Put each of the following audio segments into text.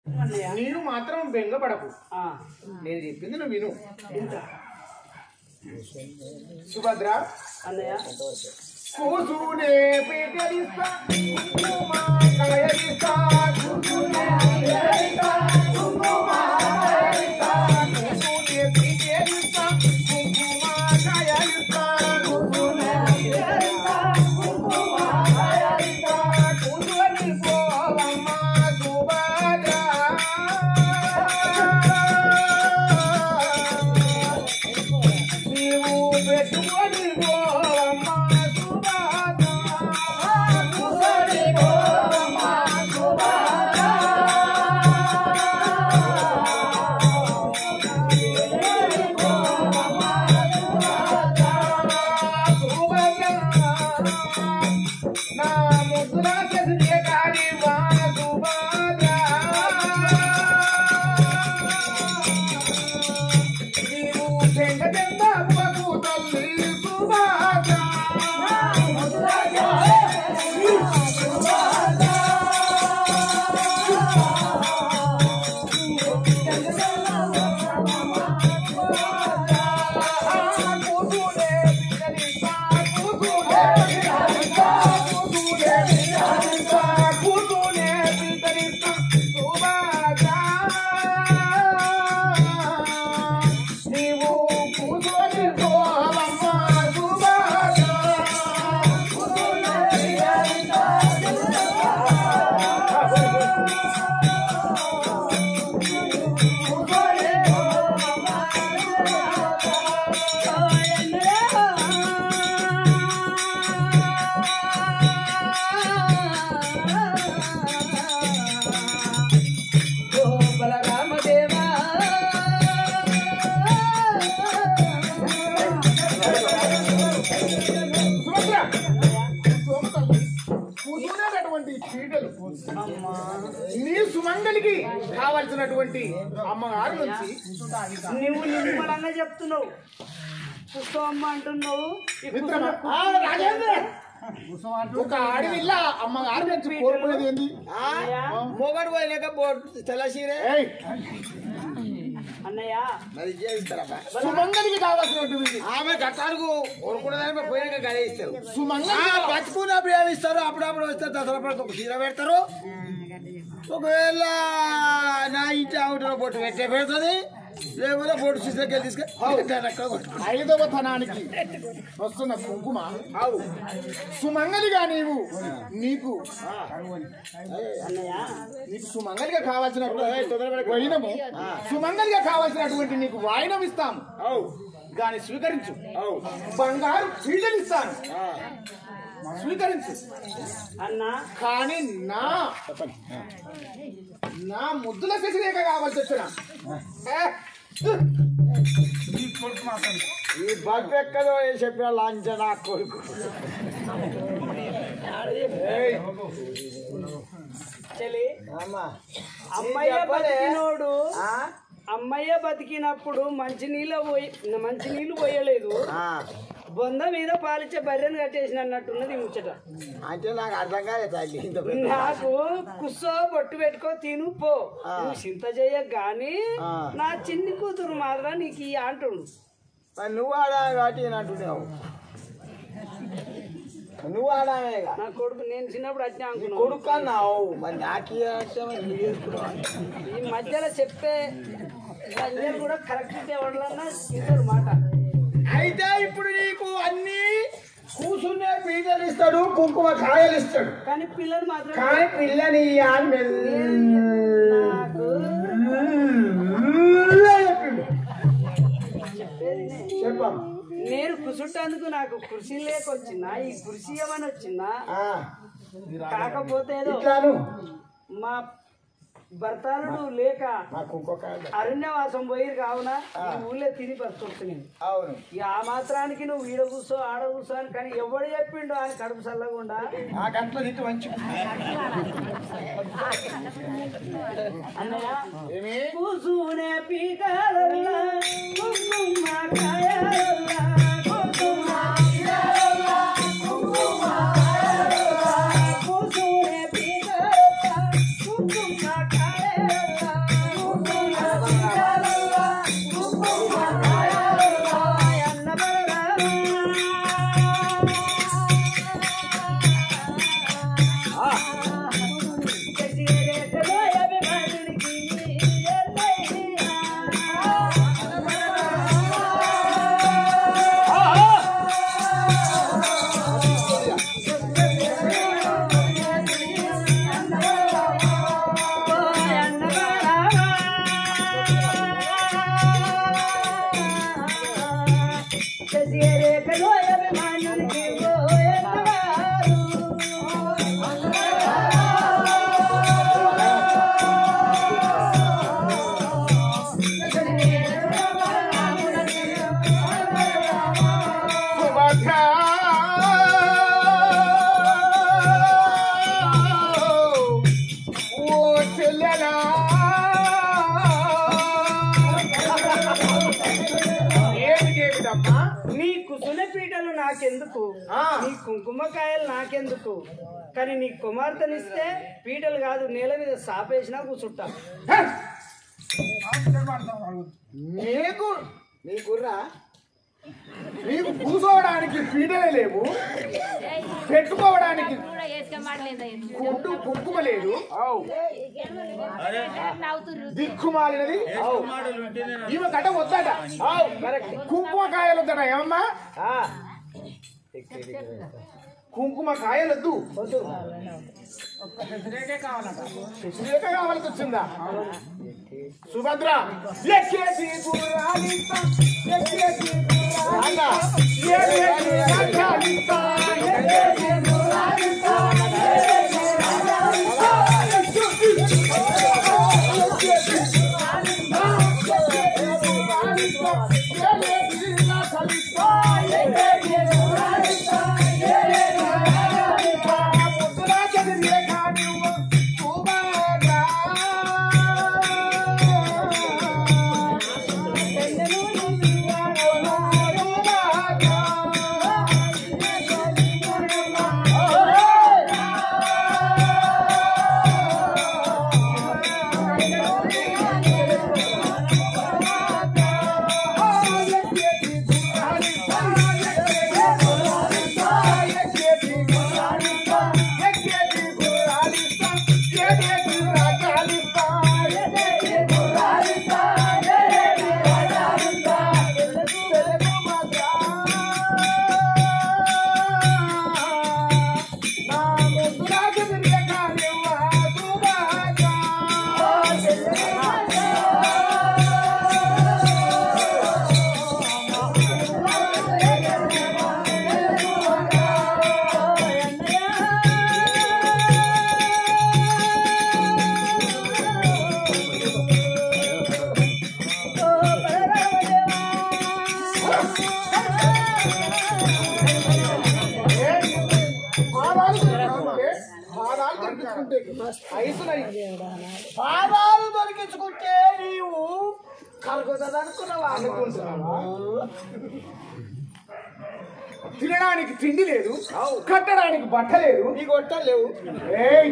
అన్నయ్య నీవు మాత్రం బెంగపడకు ఆ, నేను చెప్పింది నువ్వు విను ఇంత సుభద్ర అన్నయ్య కూసునే పీటరిస్తా కుంకుమ కాయలిస్తా కూసునే పీటరిస్తా కుంకుమ కాయలిస్తా కూసునే పీటరిస్తా కుంకుమ కాయలిస్తా కూసునే పీటరిస్తా కుంకుమ కాయలిస్తా కూసుని పోవమ్మ సుభద్ర నీవు పెట్టుకొని పోవమ్మ సుభద్ర కూసుని పోవమ్మ నా ముద్దుల చేసే కాని మా సుభద్ర నీవు చెంగ చెంద అవ్వకు తల్లి సుభద్ర కూతురే పిల్లలిస్తా కూతురే పిల్లలిస్తా కూతురే పిల్లలిస్తా కూతురే పిల్లలిస్తా సుభద్ర నీవు కూతురి పోవమ్మ సుభద్ర కూతురే పిల్లలిస్తా సుభద్ర కూతునేటటువంటి చీటలు నీ సుమంగలికి కావలసినటువంటి అమ్మగారు నుంచి నువ్వు నిమ్మలంగా చెప్తున్నావు పుష్పమ్మ అంటున్నావు ఈ మిత్రమా? కుక్క- ఆ, రాజేంద్ర! ఒక ఆడవిల్ల అమ్మగారు నుంచి కోరుకునేది ఏంది మొగడు పోయినాక బోట్ తెల్లసీరే ఏయ్, అన్నయ్య మరి చేయిస్తారబ్బా సుమంగలికి కావాల్సినటువంటి ఆమె కట్టాలకు కోరుకున్నదాన్ని పోయినాక గడిస్తారు సుమంగలి బతుకున్నప్పుడు ఏమి ఇస్తారు అప్పుడప్పుడు వస్తారు దసరా పండుగ ఒక చీర పెడతారు ఒకవేళ నా ఇంటి ఆవిడలో బొట్టు పెట్టే పెడుతుంది లేకపోతే బొట్టు సీసాకి తీసుకొని అక్కడ కొట్టుకుంటారు ఐదవ తనానికి వస్తున్న కుంకుమ అవు సుమంగలిగా నీవు నీకు అన్నయ్య నీకు సుమంగలిగా కావాల్సినటువంటి వైనము సుమంగలిగా కావాల్సినటువంటి నీకు వాయినం ఇస్తాము అవు దాన్ని స్వీకరించు అవు బంగారు చీటలు ఇస్తాను స్వీకరించు అన్న కానీ నా నా ముద్దుల శశిరేఖ కావాల్సి వచ్చిన ఏ, ఈ బల్బ్ ఎక్కదో చెప్పిన లాంఛ నా కొడుకు ఏయ్, చెలి అమ్మా అమ్మయ్య చెప్పలే. బతికినోడు ఆ? అమ్మయ్య బతికినప్పుడు మంచి నీళ్ళు పోయి మంచి నీళ్లు పోయలేదు ఆ. బొంద మీద పాలిచ్చే బర్రెను కట్టేసిన అన్నట్టున్నది ఈ ముచ్చట అంటే నాకు అర్థం కాలేదు తల్లి ఇంత పెద్ద నాకు కుస్సో బొట్టు పెట్టుకో తిను పో ఆ. నువ్వు చింత చేయ గాని ఆ. నా చిన్ని కూతురు మాత్రం నీకు ఈ అంటుండు మరి నువ్వు ఆడామే కాబట్టి నేను అంటున్నావు నువ్వు ఆడామేగా నా కొడుకు నేను చిన్నప్పుడు అట్నే అనుకున్నావు కొడుకు అన్నావు మరి నాకు అంటే మరి నువ్వు చేసుకున్నావు ఈ మధ్యలో చెప్పే అందరు కూడా కరెక్ట్ ఎవడలన్నా ఇద్దరు మాట అయితే ఇప్పుడు నీకు అన్ని కూసునే పీటలు ఇస్తాడు కుంకుమ కాయలు ఇస్తాడు కానీ పిల్లలు మాత్రం కానీ పిల్లని అని మెల్లగా నాకు చెప్పిండు. చెప్పేది నే. చెప్పమ్మా నేను కుసుట్టేందుకు నాకు కృషి లేకొచ్చిందా ఈ కృషి ఏమని వచ్చిందా ఆ, కాకపోతే ఏదో ఇట్లాను మా భర్తాలుడు లేక నాకు ఇంకొక ఆవిడ. అరణ్యవాసం పోయి కావున ఈ ఊళ్ళో తిని బతుకొస్తున్నాను అవును ఇక ఆ మాత్రానికి నువ్వు ఈడ కూర్చో ఆడ కూర్చో అని కానీ ఎవడు చెప్పిండో అని కడుపు చల్లకుండా ఆ గంటలో తిట్టి మంచి అన్నయ్య ఏమి కూసునే పీకాలల్లా కుంకుమ కాయాలల్లా కుంకుమ కాయాలల్లా కుంకుమ కాయాలల్లా కూసునే పీకాలల్లా కుంకుమ కాయాలల్లా నాకెందుకు ఆ. నీ కుంకుమకాయలు నాకెందుకు కానీ నీ కుమార్తెనిస్తే పీటలు కాదు నేల మీద సాపేసినా కూర్చుంటా హే! నీకు నీకుర్రా నీకు కూర్చోవడానికి పీటలే లేవు పెట్టుకోవడానికి గుడ్డు కుంకుమ లేదు దిక్కుమాలినది ఈమె కట్ట వద్దట కుంకుమ కాయలు వద్దట ఏమమ్మా ఆ, కుంకుమ కాయలొద్దు వద్దు. శశిరేఖ కావాల్సి వచ్చిందా సుభద్ర ఎక్కేసి గుర్రాలింత, ఎక్కేసి గుర్రాలింత, ఎక్కేసి రథాలింత, ఎక్కేసి గుర్రాలింత, ఎక్కేసి రథాలింత, ఎక్కేసి గుర్రాలింత, ఎక్కేసి గుర్రాలింత, ఎక్కేసి రథాలింత, ఎక్కేసి గుర్రాలింత, ఎక్కేసి రథాలింత, ముద్దురాజని రేఖానివ్వు, సుభద్ర. పాదాలు దొరికించుకుంటే నీవు కలుగుతుంది అనుకున్నావా అనుకుంటున్నావా? తినడానికి తిండి లేదు కట్టడానికి బట్ట లేదు నీ గొట్టలు లేవు ఏయ్!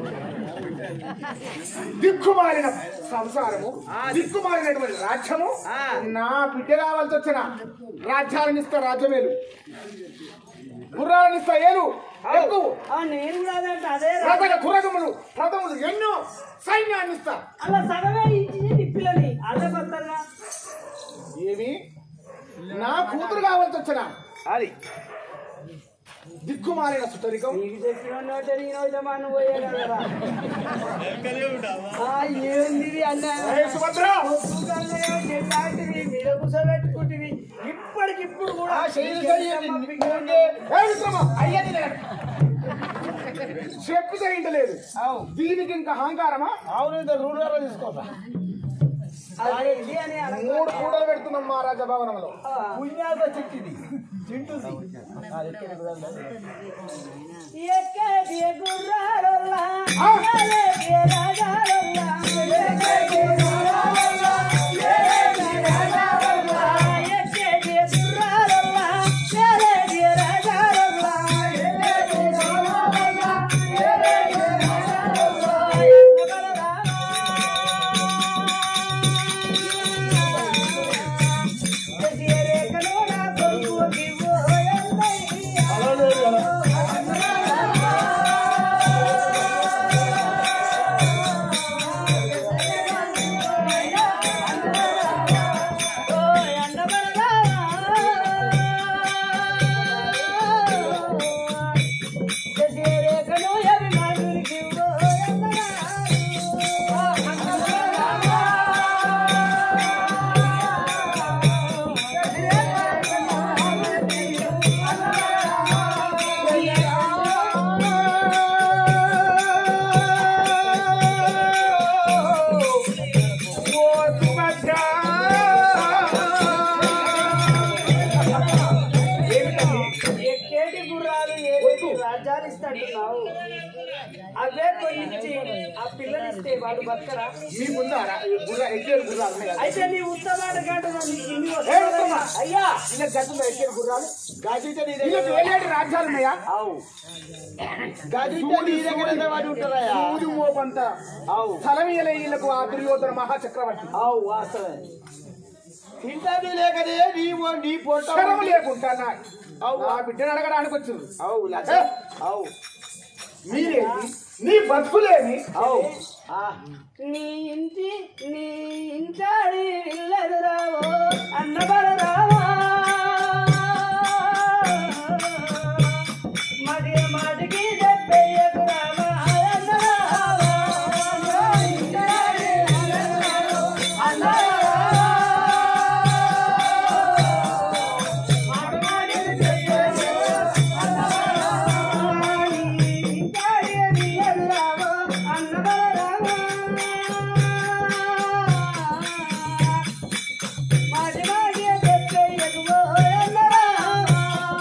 దిక్కుమాలిన సంసారము దిక్కుమాలినటువంటి రాజ్యము ఆ. నా బిడ్డ కావాల్సి వచ్చిన రాజ్యాలను ఇస్తా రాజ్యమేలు గుర్రాలను ఇస్తా ఏలు ఎక్కువ ఆ, నేను కూడా అదే అంట, అదే రా. రథక తురగములు రథములు ఎన్నో సైన్యాన్ని ఇస్తా అలా సగమే ఇచ్చింది నీ పిల్లని అదే బద్దరుగా ఏమి నా కూతురు కావాల్సి వచ్చిన అది దిక్కుమాలిన సుతరికం నీకు చెప్పిన జరిగిన మనం పోయే కదా ఆ, ఏంది ఇది అన్న ఏయ్ సుభద్ర పొద్దుగాలనే చెట్టాంటివి మీద కూర్చోబెట్టుకుంటివి ఇప్పటికిప్పుడు కూడా ఏయ్ విక్రమ, అయ్యది నేను. చెప్పితే ఇంటలేదు దీనికి ఇంకా అహంకారమా అవును ఇంత రూరల్ తీసుకోతా అదే ఇది అని అనగా మూడు కూడలు పెడుతున్నాం మహారాజా భవనంలో పుణ్యాత చిట్టిది చింటుంది ఎక్కడి గుర్రాలల్లా, ఆ. ఎక్కడి రాజాలల్లా, ఎక్కడి గుర్రాలల్లా, ఎక్కడి రాజాలల్లా, ఎక్కడి గుర్రాలల్లా, ఎక్కడి రాజాలల్లా, ఎక్కడి రాజాలల్లా, ఎక్కడి రాజాలల్లా, ఎక్కడి రేఖలో నా కొడుకు దివ్వోయల్లయ్యా. అవే కొన్ని ఇచ్చి ఆ పిల్లని ఇస్తే వాడు బతకరా మీ ముందు గుర్ర ఎక్కేరు గుర్రాలు ఉన్నాయి కదా. అయితే నీ ఉత్తమాట గంట నీకు ఇన్ని ఏ వస్తాయా? ఉత్తమ? అయ్యా ఇలా గట్టుందా ఎక్కేరు గుర్రాలు గాజుతే నీ వీళ్ళకి దగ్గర ఏలేడు రాజ్యాలు ఉన్నాయా అవు గాజుతే నీ దగ్గర ఎంత వాడి ఉంటారయ్యా సూది మోపంత అవు స్థలం ఇయ్యలే వీళ్ళకు ఆ దుర్యోధన మహాచక్రవర్తి అవు వాస్తవే తింటాది లేకనే నీ ఓ- నీ పొట్ట క్షణం లేకుండా అవు ఆ బిడ్డను అడగడానికి వచ్చింది అవు లచ్చ అవు మీరేమి నీ బతుకులేమి అవు ఆ నీ ఇంటి నీ ఇంటాడి ఇల్లదు రావో అన్నబడ రావా మడి మాటికి చెప్పేయకు రావా అన్న రావా. నా ఇంటాడి ఇల్లదు రావో అన్న రావా. మాటి మాటికి చెప్పేయకు అన్న రావా. నీ ఇంటాడి ఇల్లదు రావో అన్నబడ రావా. మాటి మాటి చెప్పేయకు అన్న రావా.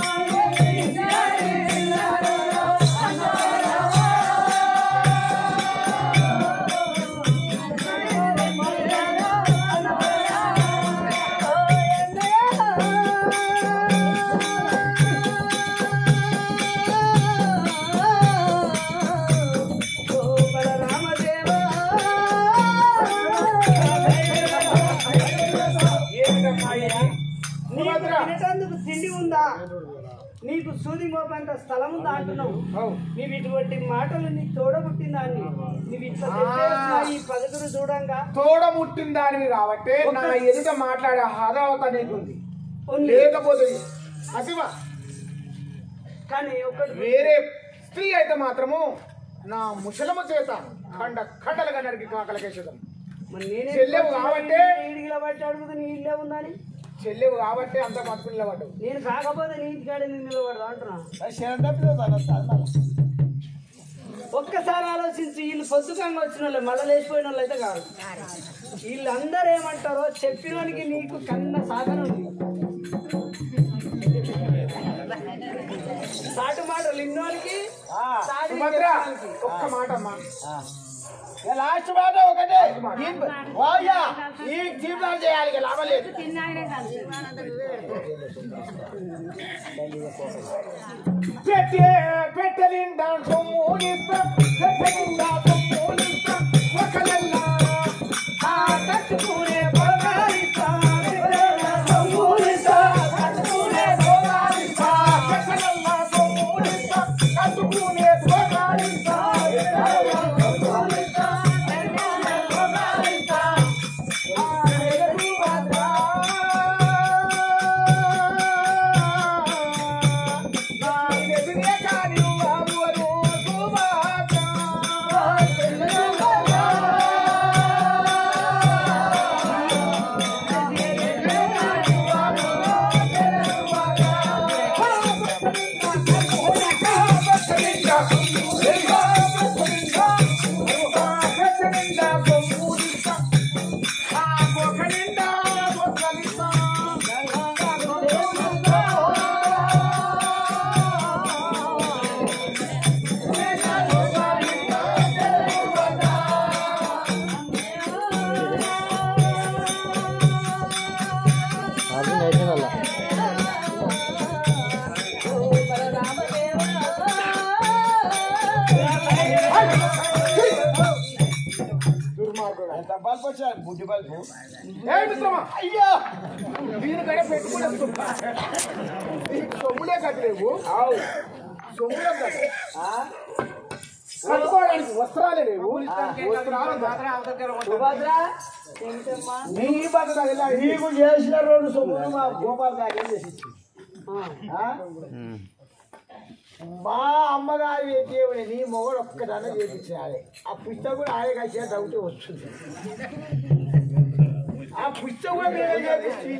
తినటందుకు తిండి ఉందా నీకు సూది మోపంత స్థలం ఉందా అంటున్నావు నీవు ఇటువంటి మాటలు నీకు తోడబుట్టిందా అని నీవు ఇట్లా చెప్పేసినా ఈ పదకులు చూడంగా తోడ ముట్టిన దానివి కాబట్టి నా ఎదుట మాట్లాడే హదావత నీకుంది ఉంది. లేకపోతే అసిమ కానీ ఒకటి వేరే స్త్రీ అయితే మాత్రము నా ముసలము చేత ఖండ ఖండలుగా నరికి కాకలకేసేదాం మరి నేనే చెల్లెవు కాబట్టే ఈడిగిల బట్టి అడుగుతూ నీ ఇల్లే ఉందని చెల్లెవు కాబట్టి అంత మతుకులు నిలబడ్డావు నేను కాకపోతే నీ ఇంటికాడే నేను నిలబడదా అంటున్నా శరణ్ తప్పిపోతాను ఒక్కసారి ఆలోచించి వీళ్ళు పొద్దుకంగా వచ్చిన వాళ్ళు మళ్ళీ లేచిపోయిన వాళ్ళు అయితే కాదు వీళ్ళందరూ ఏమంటారో చెప్పినోనికి నీకు కన్న సాధన ఉంది సాటు మాటలు ఇన్నోనికి సాటి సుభద్ర చెప్పడానికి. ఒక్క మాట అమ్మా లాస్ట్ మాట ఒకటే దీప్ వాయ్యా ఈ దీపాలు చేయాలి ఇక లాభం లేదు పెట్టే పెట్టలిండా సొమ్ములిస్తా పెట్టలిండా సొమ్ములిస్తా ఒకలెల్లా ఆ కట్టుకునే పొగారిస్తా, సొమ్ములిస్తా, కట్టుకునే పొగారిస్తా. పెట్టలెల్లా సొమ్ములిస్తా కట్టుకునే తోగాలిస్తా సొమ్ములిస్తా, కట్టుకునే పొగారిస్తా. ఆ వెలుగు భద్రా. నా ఎదురే కాని బాబువను సుభద్ర వెలుగు భద్రా. ఎంత బల్బు వచ్చారు బుడ్డి బల్బు ఏ మిత్రమా అయ్యో దీనికైనా పెట్టుకునే సొమ్ములే కట్టలేవు సొమ్ములే కట్ట కట్టుకోవడానికి వస్త్రాలే లేవు వస్త్రాలు సుభద్ర ఏంటమ్మా నీ బతుకు ఇలా నీకు చేసిన రెండు సొమ్ములు మా గోపాల్ గారు ఏం చేసి ఆ? మా అమ్మగారి దేవుని నీ మొగడు ఒక్కదాన్ని చేపించాలి ఆ పుస్తకం కూడా ఆయన కలిసి డౌట్ వస్తుంది ఆ పుస్తకం కూడా నేనే చేపించి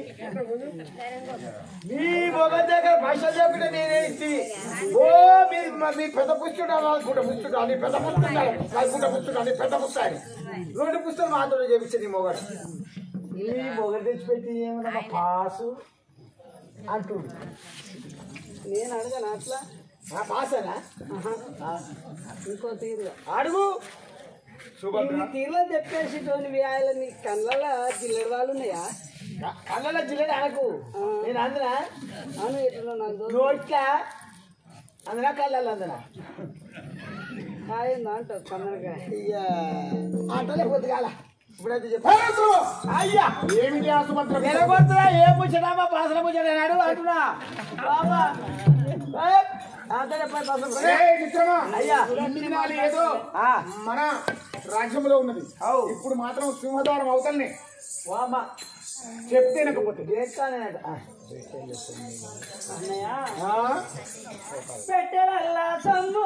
మీ మొగ దగ్గర భాష చెప్పిన నేనే ఇచ్చి ఓ మీరు మ- మీ పెద్ద పుస్తకం అనుకుంటా పుస్తకం నీ పెద్ద పుస్తకం అనుకుంటా పుస్తకం నీ పెద్ద పుస్తకం రెండు పుస్తకం మాత్రమే చేపించింది నీ మొగడు ఈ మొగడు తెచ్చిపెట్టి ఏమన్నా పాసు అంటుంది నేను అడగను అట్లా పాసనా ఇంకో తీరు అడుగు ఇన్ని తీర్లో చెప్పేసి తోని వ్యాయాలని కళ్ళ జిల్లెడ వాళ్ళు ఉన్నాయా కళ్ళ జిల్లెడ అనకు నేను అందనా అవును ఎట్లా నాకు దోస్తు నోట్లా అందనా కళ్ళ అందనా కాయిందా అంటారు కందనకాయ అయ్యా అంటలే పొద్దుగాల ఇప్పుడైతే చెప్పు ఏ సు! అయ్యా ఏమిటి ఆ సుభద్ర నిలబడుతున్నా ఏ ముచ్చటామా పాసల ముచ్చట అంటున్నా బాబా అంతనే పోయి పాసల ముచ్చట. ఏయ్ మిత్రమా అయ్యా. ఇన్ని దినాలు ఏదో ఆ, మన రాజ్యంలో ఉన్నది అవు. ఇప్పుడు మాత్రం సింహద్వారం అవతల్ని వామ్మ చెప్తే వినకపోతే చేస్తానేనట ఆ. అన్నయ్య ఆ? పెట్టెలల్ల సొమ్ము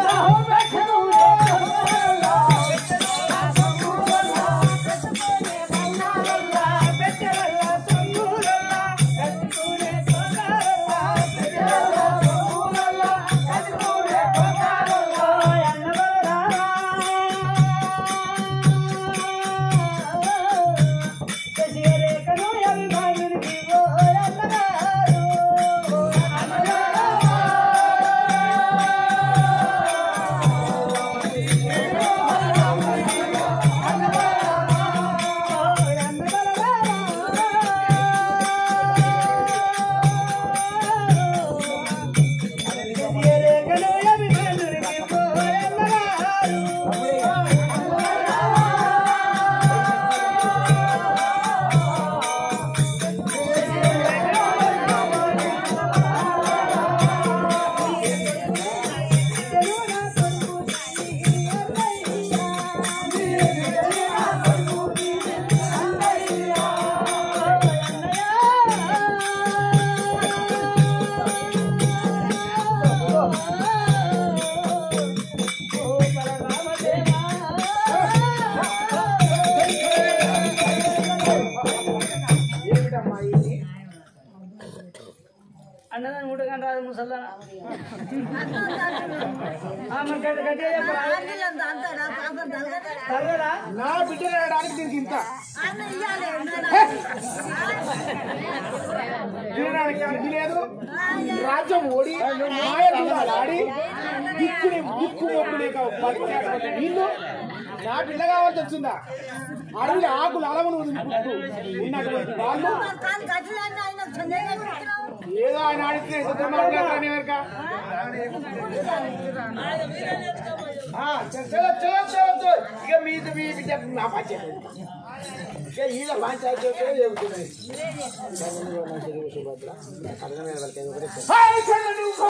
అన్నదాన్ని ముట్టగానే రాదు ముసల్దానా మరి గట్టి గట్టిగా చెప్పరా తగ్గదా నా బిడ్డ రావడానికి దీనికి ఇంత తినడానికి తిండి లేదు రాజ్యం ఓడి మాయ దూరాలు ఆడి దిక్కుని దిక్కు మొక్కు లేక బతికేటువంటి వీళ్ళు నా పిల్ల కావాల్సి వచ్చిందా అడవి ఆకులు అలవను వదిలిపుట్టు ఈయనటువంటి వాళ్ళు ఏదో ఆయన ఆడితే ఎంత మాట్లాడతానే వెనక ఆ, చలో చలో చలో చలో చలో. ఇక మీది మీ బిడ్డ నా పంచాయతీ ఇక ఈయన పంచాయతీ చెబుతున్నాయి హాయ్ చంద్రుడు